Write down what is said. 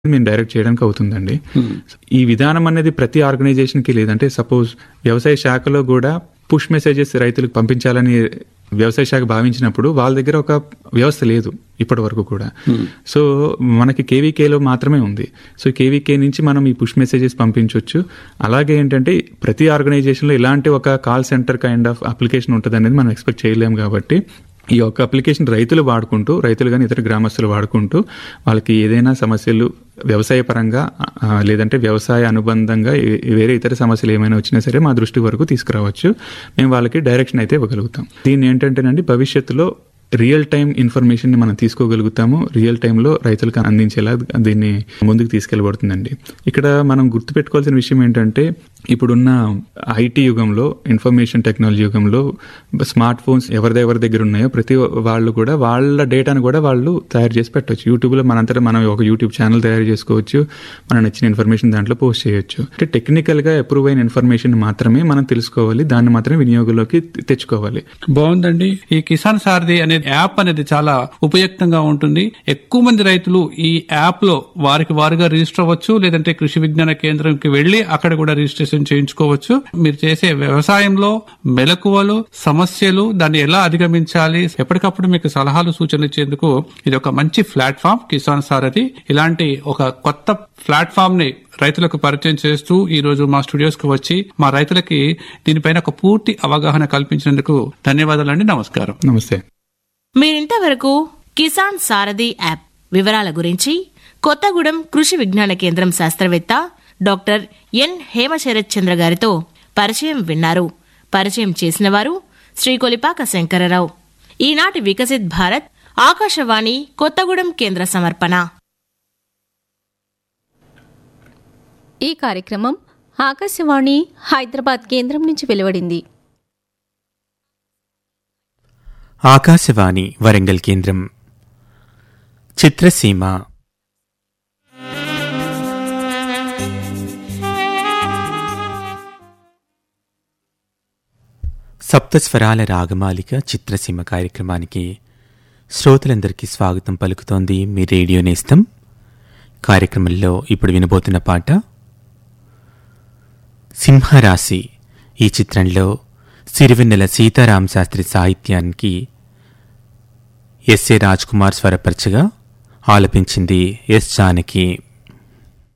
మేము డైరెక్ట్ చేయడానికి అవుతుందండి ఈ విధానం అనేది ప్రతి ఆర్గనైజేషన్ కి లేదంటే సపోజ్ వ్యవసాయ శాఖలో కూడా పుష్ మెసేజెస్ రైతులకు పంపించాలని వ్యవసాయ శాఖ భావించినప్పుడు వాళ్ళ దగ్గర ఒక వ్యవస్థ లేదు ఇప్పటి వరకు కూడా సో మనకి కేవీకేలో మాత్రమే ఉంది సో కేవీకే నుంచి మనం ఈ పుష్ మెసేజెస్ పంపించవచ్చు అలాగే ఏంటంటే ప్రతి ఆర్గనైజేషన్లో ఇలాంటి ఒక call centre kind of application ఉంటుంది అనేది మనం ఎక్స్పెక్ట్ చేయలేము కాబట్టి ఈ యొక్క అప్లికేషన్ రైతులు వాడుకుంటూ రైతులు కానీ ఇతర గ్రామస్తులు వాడుకుంటూ వాళ్ళకి ఏదైనా సమస్యలు వ్యవసాయ పరంగా ఆ, లేదంటే వ్యవసాయ అనుబంధంగా ఏ- వేరే ఇతర సమస్యలు ఏమైనా వచ్చినా సరే మా దృష్టి వరకు తీసుకురావచ్చు మేము వాళ్ళకి డైరెక్షన్ అయితే ఇవ్వగలుగుతాం దీన్ని ఏంటంటేనండి భవిష్యత్తులో రియల్ టైం ఇన్ఫర్మేషన్ ని మనం తీసుకోగలుగుతాము రియల్ టైంలో రైతులకు అందించేలా దీన్ని ముందుకు తీసుకెళ్ళబడుతుందండి ఇక్కడ మనం గుర్తుపెట్టుకోవాల్సిన విషయం ఏంటంటే ఇప్పుడున్న ఐటీ యుగంలో ఇన్ఫర్మేషన్ టెక్నాలజీ యుగంలో స్మార్ట్ ఫోన్స్ ఎవరి ఎవరి దగ్గర ఉన్నాయో ప్రతి వాళ్ళు కూడా వాళ్ళ డేటాను కూడా వాళ్ళు తయారు చేసి పెట్టవచ్చు యూట్యూబ్లో మనంతటా మనం ఒక యూట్యూబ్ ఛానల్ తయారు చేసుకోవచ్చు మన నచ్చిన ఇన్ఫర్మేషన్ దాంట్లో పోస్ట్ చేయొచ్చు అంటే టెక్నికల్గా అప్రూవ్ అయిన ఇన్ఫర్మేషన్ మాత్రమే మనం తెలుసుకోవాలి దాన్ని మాత్రమే వినియోగంలోకి తె- తెచ్చుకోవాలి బాగుందండి ఈ కిసాన్ సారథి అనే యాప్ అనేది చాలా ఉపయుక్తంగా ఉంటుంది ఎక్కువ మంది రైతులు ఈ యాప్ లో వారికి వారుగా రిజిస్టర్ అవ్వచ్చు లేదంటే కృషి విజ్ఞాన కేంద్రంకి వెళ్లి అక్కడ కూడా రిజిస్ట్రేషన్ చేయించుకోవచ్చు మీరు చేసే వ్యవసాయంలో మెలకువలు సమస్యలు దాన్ని ఎలా అధిగమించాలి ఎప్పటికప్పుడు మీకు సలహాలు సూచనలు ఇచ్చేందుకు ఇది ఒక మంచి ప్లాట్ఫామ్ కిసాన్ సారథి ఇలాంటి ఒక కొత్త ప్లాట్ఫామ్ ని రైతులకు పరిచయం చేస్తూ ఈ రోజు మా స్టూడియోస్ కు వచ్చి మా రైతులకి దీనిపైన ఒక పూర్తి అవగాహన కల్పించినందుకు ధన్యవాదాలండి నమస్కారం నమస్తే మీరింతవరకు కిసాన్ సారథి యాప్ వివరాల గురించి కొత్తగూడెం కృషి విజ్ఞాన కేంద్రం శాస్త్రవేత్త డాక్టర్ ఎన్ హేమశరత్ చంద్ర గారితో పరిచయం విన్నారు పరిచయం చేసిన వారు శ్రీ కొలిపాక శంకరరావు ఈనాటి వికసిత్ భారత్ ఆకాశవాణి కొత్తగూడెం కేంద్ర సమర్పణ ఈ కార్యక్రమం ఆకాశవాణి హైదరాబాద్ కేంద్రం నుంచి వెలువడింది ఆకాశవాణి వరంగల్ కేంద్రం చిత్రసీమ సప్తస్వరాల రాగమాలిక చిత్రసీమ కార్యక్రమానికి శ్రోతలందరికీ స్వాగతం పలుకుతోంది మీ రేడియో నేస్తం కార్యక్రమంలో ఇప్పుడు వినబోతున్న పాట సింహరాశి ఈ చిత్రంలో సిరివెన్నెల సీతారాం శాస్త్రి సాహిత్యానికి ఎస్ఏ రాజ్ కుమార్ స్వరపరచగా ఆలపించింది ఎస్ జానకి